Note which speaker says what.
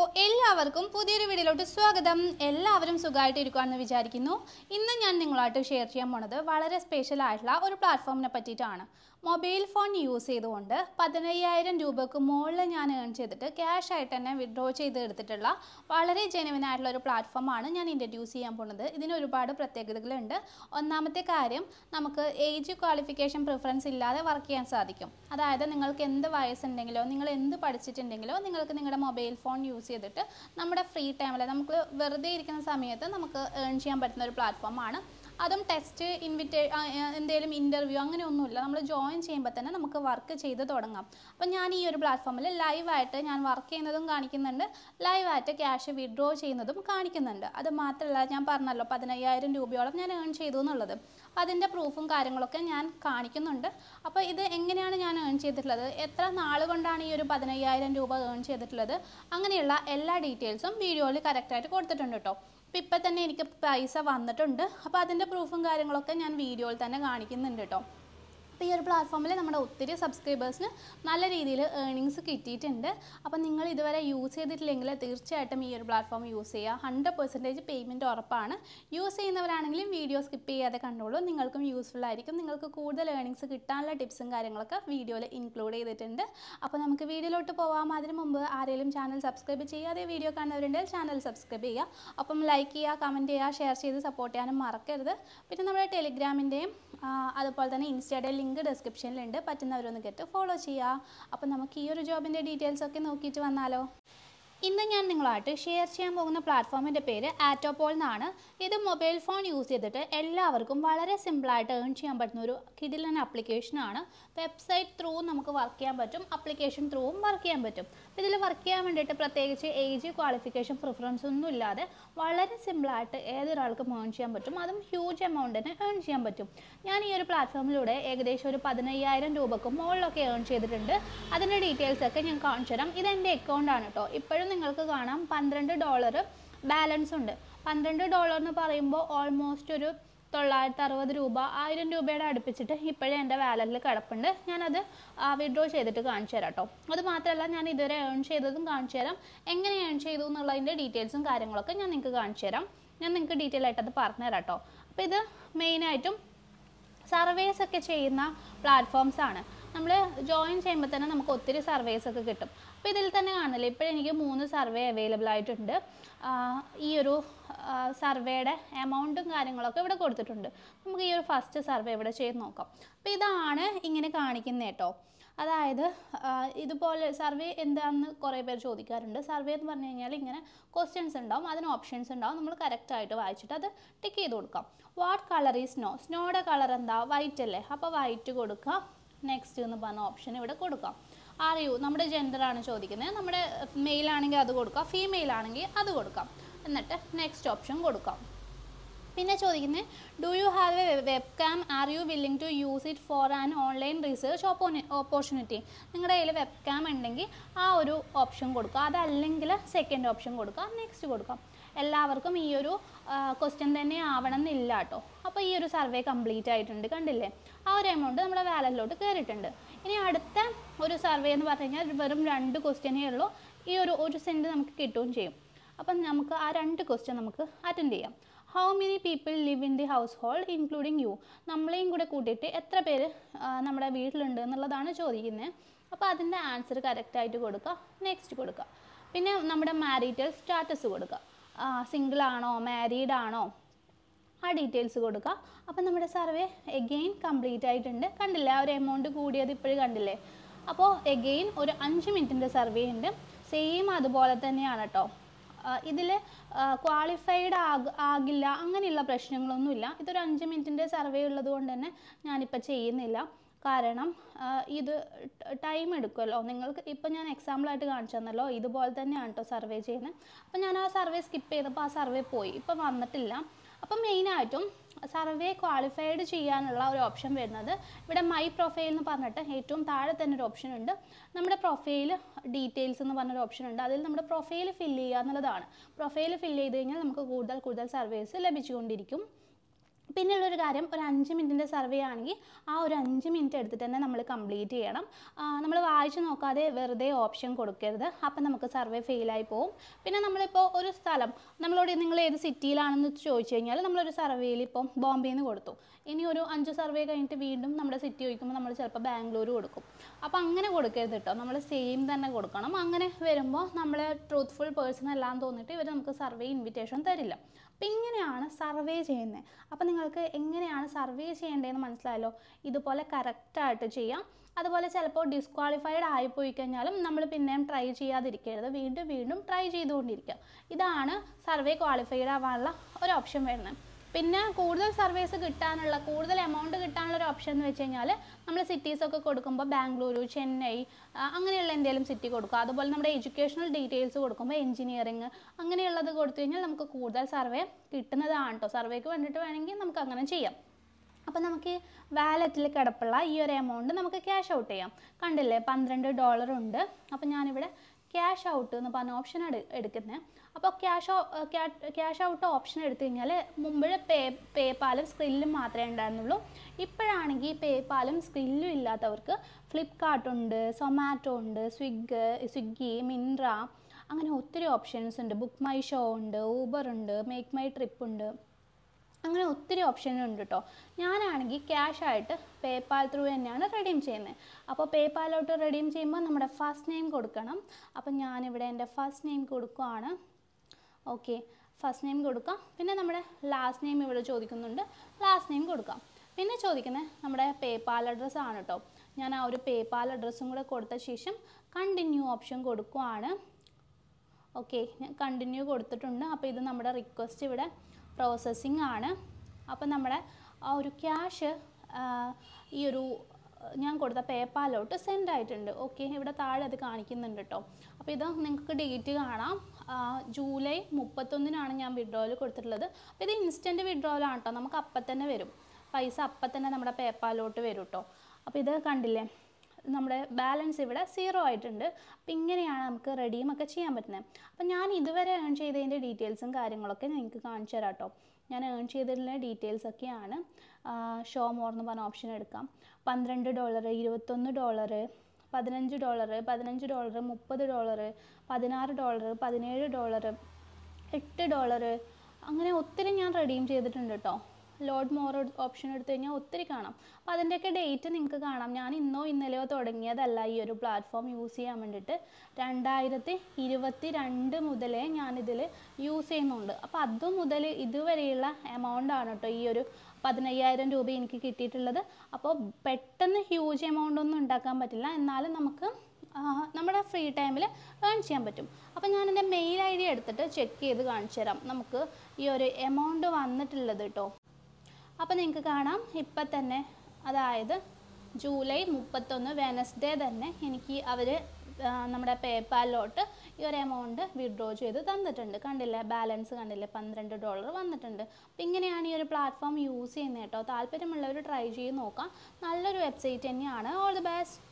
Speaker 1: എല്ലാവർക്കും പുതിയൊരു വീഡിയോയിലോട്ട് സ്വാഗതം എല്ലാവരും സുഖമായിട്ട് ഇരിക്കുകയാണെന്ന് വിചാരിക്കുന്നു ഇന്ന് ഞാൻ നിങ്ങളായിട്ട് ഷെയർ ചെയ്യാൻ പോണത് വളരെ സ്പെഷ്യൽ ആയിട്ടുള്ള ഒരു പ്ലാറ്റ്ഫോമിനെ പറ്റിയിട്ടാണ് മൊബൈൽ ഫോൺ യൂസ് ചെയ്തുകൊണ്ട് പതിനയ്യായിരം രൂപക്ക് മുകളിൽ ഞാൻ ഏൺ ചെയ്തിട്ട് ക്യാഷ് ആയിട്ട് തന്നെ വിഡ്രോ ചെയ്ത് എടുത്തിട്ടുള്ള വളരെ ജെനുവിൻ ആയിട്ടുള്ള ഒരു പ്ലാറ്റ്ഫോമാണ് ഞാൻ ഇൻട്രൊഡ്യൂസ് ചെയ്യാൻ പോകുന്നത് ഇതിന് ഒരുപാട് പ്രത്യേകതകളുണ്ട് ഒന്നാമത്തെ കാര്യം നമുക്ക് ഏജ് ക്വാളിഫിക്കേഷൻ പ്രിഫറൻസ് ഇല്ലാതെ വർക്ക് ചെയ്യാൻ സാധിക്കും അതായത് നിങ്ങൾക്ക് എന്ത് വയസ്സുണ്ടെങ്കിലോ നിങ്ങൾ എന്ത് പഠിച്ചിട്ടുണ്ടെങ്കിലോ നിങ്ങൾക്ക് നിങ്ങളുടെ മൊബൈൽ ഫോൺ യൂസ് ചെയ്തിട്ട് നമ്മുടെ ഫ്രീ ടൈമിൽ നമുക്ക് വെറുതെ ഇരിക്കുന്ന സമയത്ത് നമുക്ക് ഏൺ ചെയ്യാൻ പറ്റുന്ന ഒരു പ്ലാറ്റ്ഫോമാണ് അതും ടെസ്റ്റ് ഇൻവിറ്റേ എന്തെങ്കിലും ഇൻ്റർവ്യൂ അങ്ങനെയൊന്നുമില്ല നമ്മൾ ജോയിൻ ചെയ്യുമ്പോൾ തന്നെ നമുക്ക് വർക്ക് ചെയ്ത് തുടങ്ങാം അപ്പം ഞാൻ ഈ ഒരു പ്ലാറ്റ്ഫോമിൽ ലൈവായിട്ട് ഞാൻ വർക്ക് ചെയ്യുന്നതും കാണിക്കുന്നുണ്ട് ലൈവായിട്ട് ക്യാഷ് വിഡ്രോ ചെയ്യുന്നതും കാണിക്കുന്നുണ്ട് അത് മാത്രമല്ല ഞാൻ പറഞ്ഞല്ലോ പതിനയ്യായിരം രൂപയോളം ഞാൻ ഏൺ ചെയ്തു എന്നുള്ളത് അപ്പോൾ അതിൻ്റെ പ്രൂഫും കാര്യങ്ങളൊക്കെ ഞാൻ കാണിക്കുന്നുണ്ട് അപ്പോൾ ഇത് എങ്ങനെയാണ് ഞാൻ ഏൺ ചെയ്തിട്ടുള്ളത് എത്ര നാൾ കൊണ്ടാണ് ഈ ഒരു പതിനയ്യായിരം രൂപ ഏൺ ചെയ്തിട്ടുള്ളത് അങ്ങനെയുള്ള എല്ലാ ഡീറ്റെയിൽസും വീഡിയോയിൽ കറക്റ്റായിട്ട് കൊടുത്തിട്ടുണ്ട് കേട്ടോ അപ്പോൾ ഇപ്പം തന്നെ എനിക്ക് പൈസ വന്നിട്ടുണ്ട് അപ്പോൾ അതിൻ്റെ പ്രൂഫും കാര്യങ്ങളൊക്കെ ഞാൻ വീഡിയോയിൽ തന്നെ കാണിക്കുന്നുണ്ട് കേട്ടോ അപ്പോൾ ഈ ഒരു പ്ലാറ്റ്ഫോമിൽ നമ്മുടെ ഒത്തിരി സബ്സ്ക്രൈബേഴ്സിന് നല്ല രീതിയിൽ ഏർണിങ്സ് കിട്ടിയിട്ടുണ്ട് അപ്പോൾ നിങ്ങൾ ഇതുവരെ യൂസ് ചെയ്തിട്ടില്ലെങ്കിൽ തീർച്ചയായിട്ടും ഈ ഒരു പ്ലാറ്റ്ഫോം യൂസ് ചെയ്യുക ഹൺഡ്രഡ് പെർസെൻറ്റേജ് പേയ്മെൻറ്റ് ഉറപ്പാണ് യൂസ് ചെയ്യുന്നവരാണെങ്കിലും വീഡിയോ സ്കിപ്പ് ചെയ്യാതെ കണ്ടോളൂ നിങ്ങൾക്കും യൂസ്ഫുൾ ആയിരിക്കും നിങ്ങൾക്ക് കൂടുതൽ ഏർണിങ്സ് കിട്ടാനുള്ള ടിപ്സും കാര്യങ്ങളൊക്കെ വീഡിയോയിൽ ഇൻക്ലൂഡ് ചെയ്തിട്ടുണ്ട് അപ്പോൾ നമുക്ക് വീഡിയോയിലോട്ട് പോകാം അതിന് മുമ്പ് ആരെങ്കിലും ചാനൽ സബ്സ്ക്രൈബ് ചെയ്യാതെ വീഡിയോ കാണുന്നവരുണ്ടെങ്കിൽ ചാനൽ സബ്സ്ക്രൈബ് ചെയ്യുക അപ്പം ലൈക്ക് ചെയ്യുക കമൻറ്റ് ചെയ്യുക ഷെയർ ചെയ്ത് സപ്പോർട്ട് ചെയ്യാനും മറക്കരുത് പിന്നെ നമ്മുടെ ടെലിഗ്രാമിൻ്റെയും അതുപോലെ തന്നെ ഇൻസ്റ്റയുടെ ലിങ്ക് ഡിസ്ക്രിപ്ഷനിലുണ്ട് പറ്റുന്നവരൊന്ന് കെട്ട് ഫോളോ ചെയ്യുക അപ്പോൾ നമുക്ക് ഈ ഒരു ജോബിൻ്റെ ഡീറ്റെയിൽസ് ഒക്കെ നോക്കിയിട്ട് വന്നാലോ ഇന്ന് ഞാൻ നിങ്ങളായിട്ട് ഷെയർ ചെയ്യാൻ പോകുന്ന പ്ലാറ്റ്ഫോമിൻ്റെ പേര് ആറ്റോപോൾ എന്നാണ് ഇത് മൊബൈൽ ഫോൺ യൂസ് ചെയ്തിട്ട് എല്ലാവർക്കും വളരെ സിമ്പിളായിട്ട് ഏൺ ചെയ്യാൻ പറ്റുന്ന ഒരു കിഡിലൻ ആപ്ലിക്കേഷനാണ് വെബ്സൈറ്റ് ത്രൂ നമുക്ക് വർക്ക് ചെയ്യാൻ പറ്റും ആപ്ലിക്കേഷൻ ത്രൂവും വർക്ക് ചെയ്യാൻ പറ്റും ഇതിൽ വർക്ക് ചെയ്യാൻ വേണ്ടിയിട്ട് പ്രത്യേകിച്ച് ഏജ് ക്വാളിഫിക്കേഷൻ പ്രിഫറൻസ് ഒന്നും ഇല്ലാതെ വളരെ സിമ്പിളായിട്ട് ഏതൊരാൾക്കും ഏൺ ചെയ്യാൻ പറ്റും അതും ഹ്യൂജ് എമൗണ്ടിന് ഏൺ ചെയ്യാൻ പറ്റും ഞാൻ ഈ ഒരു പ്ലാറ്റ്ഫോമിലൂടെ ഏകദേശം ഒരു പതിനയ്യായിരം രൂപക്ക് മുകളിലൊക്കെ ഏൺ ചെയ്തിട്ടുണ്ട് അതിൻ്റെ ഡീറ്റെയിൽസ് ഒക്കെ ഞാൻ കാണിച്ചു തരാം ഇതെൻ്റെ അക്കൗണ്ടാണ് കേട്ടോ ഇപ്പോഴും നിങ്ങൾക്ക് കാണാം പന്ത്രണ്ട് ഡോളർ ബാലൻസ് ഉണ്ട് പന്ത്രണ്ട് ഡോളർ എന്ന് പറയുമ്പോൾ ഓൾമോസ്റ്റ് ഒരു തൊള്ളായിരത്തി അറുപത് രൂപ ആയിരം രൂപയുടെ അടുപ്പിച്ചിട്ട് ഇപ്പോഴും എൻ്റെ വാലറ്റിൽ കിടപ്പുണ്ട് ഞാനത് വിഡ്രോ ചെയ്തിട്ട് കാണിച്ചു തരാം കേട്ടോ അത് മാത്രമല്ല ഞാൻ ഇതുവരെ ഏൺ ചെയ്തതും കാണിച്ചു തരാം എങ്ങനെ ഏൺ ചെയ്തു എന്നുള്ളതിൻ്റെ ഡീറ്റെയിൽസും കാര്യങ്ങളൊക്കെ ഞാൻ നിങ്ങൾക്ക് കാണിച്ചു തരാം ഞാൻ നിങ്ങൾക്ക് ഡീറ്റെയിൽ ആയിട്ട് അത് പറഞ്ഞു തരാം കേട്ടോ അപ്പോൾ ഇത് മെയിനായിട്ടും സർവേസ് ഒക്കെ ചെയ്യുന്ന പ്ലാറ്റ്ഫോംസ് ആണ് നമ്മൾ ജോയിൻ ചെയ്യുമ്പോൾ തന്നെ നമുക്ക് ഒത്തിരി സർവേസ് ഒക്കെ കിട്ടും അപ്പോൾ ഇതിൽ തന്നെ കാണില്ലേ ഇപ്പോൾ എനിക്ക് മൂന്ന് സർവേ അവൈലബിൾ ആയിട്ടുണ്ട് ഈ ഒരു സർവേയുടെ എമൗണ്ടും കാര്യങ്ങളൊക്കെ ഇവിടെ കൊടുത്തിട്ടുണ്ട് നമുക്ക് ഈ ഒരു ഫസ്റ്റ് സർവേ ഇവിടെ ചെയ്ത് നോക്കാം അപ്പോൾ ഇതാണ് ഇങ്ങനെ കാണിക്കുന്നത് കേട്ടോ അതായത് ഇതുപോലെ സർവേ എന്താണെന്ന് കുറേ പേർ ചോദിക്കാറുണ്ട് സർവേ എന്ന് പറഞ്ഞു കഴിഞ്ഞാൽ ഇങ്ങനെ ക്വസ്റ്റ്യൻസ് ഉണ്ടാവും അതിന് ഓപ്ഷൻസ് ഉണ്ടാവും നമ്മൾ കറക്റ്റായിട്ട് വായിച്ചിട്ട് അത് ടിക്ക് ചെയ്ത് കൊടുക്കാം വാട്ട് കളർ ഈ സ്നോ സ്നോയുടെ കളർ എന്താ വൈറ്റ് അല്ലേ അപ്പോൾ വൈറ്റ് കൊടുക്കാം നെക്സ്റ്റ് എന്ന് പറഞ്ഞ ഓപ്ഷൻ ഇവിടെ കൊടുക്കാം ആർ യു നമ്മുടെ ജെൻഡറാണ് ചോദിക്കുന്നത് നമ്മുടെ മെയിൽ ആണെങ്കിൽ അത് കൊടുക്കാം ഫീമെയിൽ ആണെങ്കിൽ അത് കൊടുക്കാം എന്നിട്ട് നെക്സ്റ്റ് ഓപ്ഷൻ കൊടുക്കാം പിന്നെ ചോദിക്കുന്നത് do you have a webcam are you willing to use it for an online research opportunity നിങ്ങളുടെ കയ്യിൽ വെബ് ക്യാം ഉണ്ടെങ്കിൽ ആ ഒരു ഓപ്ഷൻ കൊടുക്കുക അതല്ലെങ്കിൽ സെക്കൻഡ് ഓപ്ഷൻ കൊടുക്കുക നെക്സ്റ്റ് കൊടുക്കാം എല്ലാവർക്കും ഈ ഒരു ക്വസ്റ്റ്യൻ തന്നെ ആവണം എന്നില്ല കേട്ടോ അപ്പോൾ ഈ ഒരു സർവേ കംപ്ലീറ്റ് ആയിട്ടുണ്ട് കണ്ടില്ലേ ആ ഒരു എമൗണ്ട് നമ്മുടെ വാലറ്റിലോട്ട് കയറിയിട്ടുണ്ട് ഇനി അടുത്ത ഒരു സർവേ എന്ന് പറഞ്ഞു കഴിഞ്ഞാൽ വെറും രണ്ട് ക്വസ്റ്റ്യനേ ഉള്ളൂ ഈ ഒരു ഒരു സെൻറ്റ് നമുക്ക് കിട്ടുകയും ചെയ്യും അപ്പം നമുക്ക് ആ രണ്ട് ക്വസ്റ്റ്യൻ നമുക്ക് അറ്റൻഡ് ചെയ്യാം how many people live in the household including you നമ്മളെയും കൂടെ കൂട്ടിയിട്ട് എത്ര പേര് നമ്മുടെ വീട്ടിലുണ്ട് എന്നുള്ളതാണ് ചോദിക്കുന്നത് അപ്പോൾ അതിൻ്റെ ആൻസർ കറക്റ്റായിട്ട് കൊടുക്കുക നെക്സ്റ്റ് കൊടുക്കുക പിന്നെ നമ്മുടെ മാരീറ്റൽ സ്റ്റാറ്റസ് കൊടുക്കുക സിംഗിൾ ആണോ മാരീഡ് ആണോ ആ ഡീറ്റെയിൽസ് കൊടുക്കുക അപ്പം നമ്മുടെ സർവേ എഗെയിൻ കംപ്ലീറ്റ് ആയിട്ടുണ്ട് കണ്ടില്ലേ ആ ഒരു എമൗണ്ട് കൂടിയത് ഇപ്പോഴും കണ്ടില്ലേ അപ്പോൾ എഗെയിൻ ഒരു അഞ്ച് മിനിറ്റിൻ്റെ സർവേ ഉണ്ട് സെയിം അതുപോലെ തന്നെയാണ് കേട്ടോ ഇതിൽ ക്വാളിഫൈഡ് ആക ആകില്ല അങ്ങനെയുള്ള പ്രശ്നങ്ങളൊന്നുമില്ല ഇതൊരു അഞ്ച് മിനിറ്റിൻ്റെ സർവേ ഉള്ളത് കൊണ്ട് തന്നെ ഞാനിപ്പോൾ ചെയ്യുന്നില്ല കാരണം ഇത് ടൈം എടുക്കുമല്ലോ നിങ്ങൾക്ക് ഇപ്പം ഞാൻ എക്സാമ്പിളായിട്ട് കാണിച്ചു തന്നല്ലോ ഇതുപോലെ തന്നെയാണ് കേട്ടോ സർവേ ചെയ്യുന്നത് അപ്പം ഞാൻ ആ സർവേ സ്കിപ്പ് ചെയ്തപ്പോൾ ആ സർവേ പോയി ഇപ്പം വന്നിട്ടില്ല അപ്പം മെയിനായിട്ടും സർവേ ക്വാളിഫൈഡ് ചെയ്യാനുള്ള ഒരു ഓപ്ഷൻ വരുന്നത് ഇവിടെ മൈ പ്രൊഫൈൽ എന്ന് പറഞ്ഞിട്ട് ഏറ്റവും താഴെ തന്നെ ഒരു ഓപ്ഷൻ ഉണ്ട് നമ്മുടെ പ്രൊഫൈൽ ഡീറ്റെയിൽസ് എന്ന് പറഞ്ഞൊരു ഓപ്ഷൻ ഉണ്ട് അതിൽ നമ്മുടെ പ്രൊഫൈൽ ഫില്ല് ചെയ്യുക എന്നുള്ളതാണ് പ്രൊഫൈൽ ഫില്ല് ചെയ്ത് കഴിഞ്ഞാൽ നമുക്ക് കൂടുതൽ കൂടുതൽ സർവേസ് ലഭിച്ചുകൊണ്ടിരിക്കും പിന്നെയുള്ളൊരു കാര്യം ഒരു അഞ്ച് മിനിറ്റിൻ്റെ സർവേ ആണെങ്കിൽ ആ ഒരു അഞ്ച് മിനിറ്റ് എടുത്തിട്ട് തന്നെ നമ്മൾ കംപ്ലീറ്റ് ചെയ്യണം നമ്മൾ വായിച്ച് നോക്കാതെ വെറുതെ ഓപ്ഷൻ കൊടുക്കരുത് അപ്പം നമുക്ക് സർവേ ഫെയിലായി പോകും പിന്നെ നമ്മളിപ്പോൾ ഒരു സ്ഥലം നമ്മളോട് നിങ്ങൾ ഏത് സിറ്റിയിലാണെന്ന് ചോദിച്ചു കഴിഞ്ഞാൽ നമ്മളൊരു സർവേയിൽ ഇപ്പം ബോംബെയിൽ നിന്ന് കൊടുത്തു ഇനി ഒരു അഞ്ച് സർവേ കഴിഞ്ഞിട്ട് വീണ്ടും നമ്മുടെ സിറ്റി ചോദിക്കുമ്പോൾ നമ്മൾ ചിലപ്പോൾ ബാംഗ്ലൂർ കൊടുക്കും അപ്പോൾ അങ്ങനെ കൊടുക്കരുത് കേട്ടോ നമ്മൾ സെയിം തന്നെ കൊടുക്കണം അങ്ങനെ വരുമ്പോൾ നമ്മൾ ട്രൂത്ത്ഫുൾ പേഴ്സൺ അല്ലാന്ന് തോന്നിയിട്ട് ഇവർ നമുക്ക് സർവേ ഇൻവിറ്റേഷൻ തരില്ല അപ്പം ഇങ്ങനെയാണ് സർവേ ചെയ്യുന്നത് അപ്പം നിങ്ങൾക്ക് എങ്ങനെയാണ് സർവേ ചെയ്യേണ്ടതെന്ന് മനസ്സിലായല്ലോ ഇതുപോലെ കറക്റ്റായിട്ട് ചെയ്യാം അതുപോലെ ചിലപ്പോൾ ഡിസ്ക്വാളിഫൈഡ് ആയിപ്പോയി കഴിഞ്ഞാലും നമ്മൾ പിന്നെയും ട്രൈ ചെയ്യാതിരിക്കരുത് വീണ്ടും വീണ്ടും ട്രൈ ചെയ്തുകൊണ്ടിരിക്കുക ഇതാണ് സർവേ ക്വാളിഫൈഡ് ആവാനുള്ള ഒരു ഓപ്ഷൻ വരുന്നത് പിന്നെ കൂടുതൽ സർവീസ് കിട്ടാനുള്ള കൂടുതൽ എമൗണ്ട് കിട്ടാനുള്ള ഒരു ഓപ്ഷൻ എന്ന് വെച്ച് കഴിഞ്ഞാൽ നമ്മൾ സിറ്റീസൊക്കെ കൊടുക്കുമ്പോൾ ബാംഗ്ലൂരു ചെന്നൈ ആ, അങ്ങനെയുള്ള എന്തെങ്കിലും സിറ്റി കൊടുക്കുക അതുപോലെ നമ്മുടെ എഡ്യൂക്കേഷണൽ ഡീറ്റെയിൽസ് കൊടുക്കുമ്പോൾ എഞ്ചിനീയറിങ് അങ്ങനെയുള്ളത് കൊടുത്തു കഴിഞ്ഞാൽ നമുക്ക് കൂടുതൽ സർവേ കിട്ടുന്നതാണ് കേട്ടോ സർവേക്ക് വേണ്ടിയിട്ട് വേണമെങ്കിൽ നമുക്ക് അങ്ങനെ ചെയ്യാം അപ്പോൾ നമുക്ക് വാലറ്റിൽ കിടപ്പുള്ള ഈ ഒരു എമൗണ്ട് നമുക്ക് ക്യാഷ് ഔട്ട് ചെയ്യാം കണ്ടില്ലേ പന്ത്രണ്ട് ഡോളർ ഉണ്ട് അപ്പോൾ ഞാനിവിടെ ക്യാഷ് ഔട്ട് എന്ന് പറഞ്ഞ ഓപ്ഷൻ എടു എടുക്കുന്നത് അപ്പോൾ ക്യാഷ് ക്യാഷ് ഔട്ട് ഓപ്ഷൻ എടുത്തു കഴിഞ്ഞാൽ മുമ്പ് പേ പേപാലും സ്ക്രില്ലും മാത്രമേ ഉണ്ടായിരുന്നുള്ളൂ ഇപ്പോഴാണെങ്കിൽ പേപാലും സ്ക്രില്ലും ഇല്ലാത്തവർക്ക് ഫ്ലിപ്കാർട്ട് ഉണ്ട് സൊമാറ്റോ ഉണ്ട് സ്വിഗ് സ്വിഗ്ഗി മിൻട്ര അങ്ങനെ ഒത്തിരി ഓപ്ഷൻസ് ഉണ്ട് ബുക്ക് മൈ ഷോ ഉണ്ട് ഊബർ ഉണ്ട് മേക്ക് മൈ ട്രിപ്പ് ഉണ്ട് അങ്ങനെ ഒത്തിരി ഓപ്ഷൻ ഉണ്ട് കേട്ടോ ഞാനാണെങ്കിൽ ക്യാഷ് ആയിട്ട് പേപ്പാൽ ത്രൂ തന്നെയാണ് റെഡീം ചെയ്യുന്നത് അപ്പോൾ പേപ്പാലോട്ട് റെഡീം ചെയ്യുമ്പോൾ നമ്മുടെ ഫസ്റ്റ് നെയിം കൊടുക്കണം അപ്പം ഞാനിവിടെ എൻ്റെ ഫസ്റ്റ് നെയിം കൊടുക്കുകയാണ് ഓക്കെ ഫസ്റ്റ് നെയിം കൊടുക്കാം പിന്നെ നമ്മുടെ ലാസ്റ്റ് നെയിം ഇവിടെ ചോദിക്കുന്നുണ്ട് ലാസ്റ്റ് നെയിം കൊടുക്കാം പിന്നെ ചോദിക്കുന്നത് നമ്മുടെ പേപ്പാൽ അഡ്രസ്സ് ആണ് കേട്ടോ ഞാൻ ആ ഒരു പേപ്പാൽ അഡ്രസ്സും കൂടെ കൊടുത്ത ശേഷം കണ്ടിന്യൂ ഓപ്ഷൻ കൊടുക്കുവാണ് ഓക്കെ ഞാൻ കണ്ടിന്യൂ കൊടുത്തിട്ടുണ്ട് അപ്പോൾ ഇത് നമ്മുടെ റിക്വസ്റ്റ് ഇവിടെ പ്രോസസ്സിങ് ആണ് അപ്പോൾ നമ്മുടെ ആ ഒരു ക്യാഷ് ഈ ഒരു ആ, ഞാൻ കൊടുത്ത പേപ്പാലോട്ട് സെൻഡ് ആയിട്ടുണ്ട് ഓക്കെ ഇവിടെ താഴെ അത് കാണിക്കുന്നുണ്ട് കേട്ടോ അപ്പോൾ ഇത് നിങ്ങൾക്ക് ഡേറ്റ് കാണാം ആ, ജൂലൈ മുപ്പത്തൊന്നിനാണ് ഞാൻ വിഡ്രോവൽ കൊടുത്തിട്ടുള്ളത് അപ്പോൾ ഇത് ഇൻസ്റ്റൻറ്റ് വിഡ്രോവലാണ് കേട്ടോ നമുക്ക് അപ്പം തന്നെ വരും പൈസ അപ്പം തന്നെ നമ്മുടെ പേപ്പാലോട്ട് വരും കേട്ടോ അപ്പോൾ ഇത് കണ്ടില്ലേ നമ്മുടെ ബാലൻസ് ഇവിടെ സീറോ ആയിട്ടുണ്ട് അപ്പം ഇങ്ങനെയാണ് നമുക്ക് റെഡീം ഒക്കെ ചെയ്യാൻ പറ്റുന്നത് അപ്പം ഞാൻ ഇതുവരെ ഏൺ ചെയ്തതിൻ്റെ ഡീറ്റെയിൽസും കാര്യങ്ങളൊക്കെ നിങ്ങൾക്ക് കാണിച്ചു തരാം കേട്ടോ ഞാൻ ഏൺ ചെയ്തിട്ടുള്ള ഡീറ്റെയിൽസ് ഒക്കെയാണ് ഷോ മോർ എന്ന് പറഞ്ഞ ഓപ്ഷൻ എടുക്കാം പന്ത്രണ്ട് ഡോളർ ഇരുപത്തൊന്ന് ഡോളർ പതിനഞ്ച് ഡോളർ പതിനഞ്ച് ഡോളർ മുപ്പത് ഡോളർ പതിനാറ് ഡോളർ പതിനേഴ് ഡോളർ എട്ട് ഡോളർ അങ്ങനെ ഒത്തിരി ഞാൻ റെഡീം ചെയ്തിട്ടുണ്ട് കേട്ടോ ലോഡ് മോർ ഓപ്ഷൻ എടുത്തു കഴിഞ്ഞാൽ ഒത്തിരി കാണാം അപ്പോൾ അതിൻ്റെയൊക്കെ ഡേറ്റ് നിങ്ങൾക്ക് കാണാം ഞാൻ ഇന്നോ ഇന്നലെയോ തുടങ്ങിയതല്ല ഈ ഒരു പ്ലാറ്റ്ഫോം യൂസ് ചെയ്യാൻ വേണ്ടിയിട്ട് രണ്ടായിരത്തി ഇരുപത്തി രണ്ട് മുതലേ ഞാനിതിൽ യൂസ് ചെയ്യുന്നുണ്ട് അപ്പോൾ അത് മുതൽ ഇതുവരെയുള്ള എമൗണ്ട് ആണ് കേട്ടോ ഈ ഒരു പതിനയ്യായിരം രൂപ എനിക്ക് കിട്ടിയിട്ടുള്ളത് അപ്പോൾ പെട്ടെന്ന് ഹ്യൂജ് എമൗണ്ട് ഒന്നും ഉണ്ടാക്കാൻ പറ്റില്ല എന്നാലും നമുക്ക് ആ, നമ്മുടെ ഫ്രീ ടൈമിൽ ഏൺ ചെയ്യാൻ പറ്റും അപ്പോൾ ഞാൻ എൻ്റെ മെയിൽ ഐ ഡി എടുത്തിട്ട് ചെക്ക് ചെയ്ത് കാണിച്ചു തരാം നമുക്ക് ഈ ഒരു എമൗണ്ട് വന്നിട്ടുള്ളത് കേട്ടോ അപ്പോൾ നിങ്ങൾക്ക് കാണാം ഇപ്പം തന്നെ അതായത് ജൂലൈ മുപ്പത്തൊന്ന് വെനസ്ഡേ തന്നെ എനിക്ക് അവർ നമ്മുടെ പേപ്പാലിലോട്ട് ഈ ഒരു എമൗണ്ട് വിഡ്രോ ചെയ്ത് തന്നിട്ടുണ്ട് കണ്ടില്ലേ ബാലൻസ് കണ്ടില്ലേ പന്ത്രണ്ട് ഡോളർ വന്നിട്ടുണ്ട് അപ്പോൾ ഇങ്ങനെയാണ് ഈ ഒരു പ്ലാറ്റ്ഫോം യൂസ് ചെയ്യുന്നത് കേട്ടോ താല്പര്യമുള്ളവർ ട്രൈ ചെയ്ത് നോക്കാം നല്ലൊരു വെബ്സൈറ്റ് തന്നെയാണ് ഓൾ ദി ബെസ്റ്റ്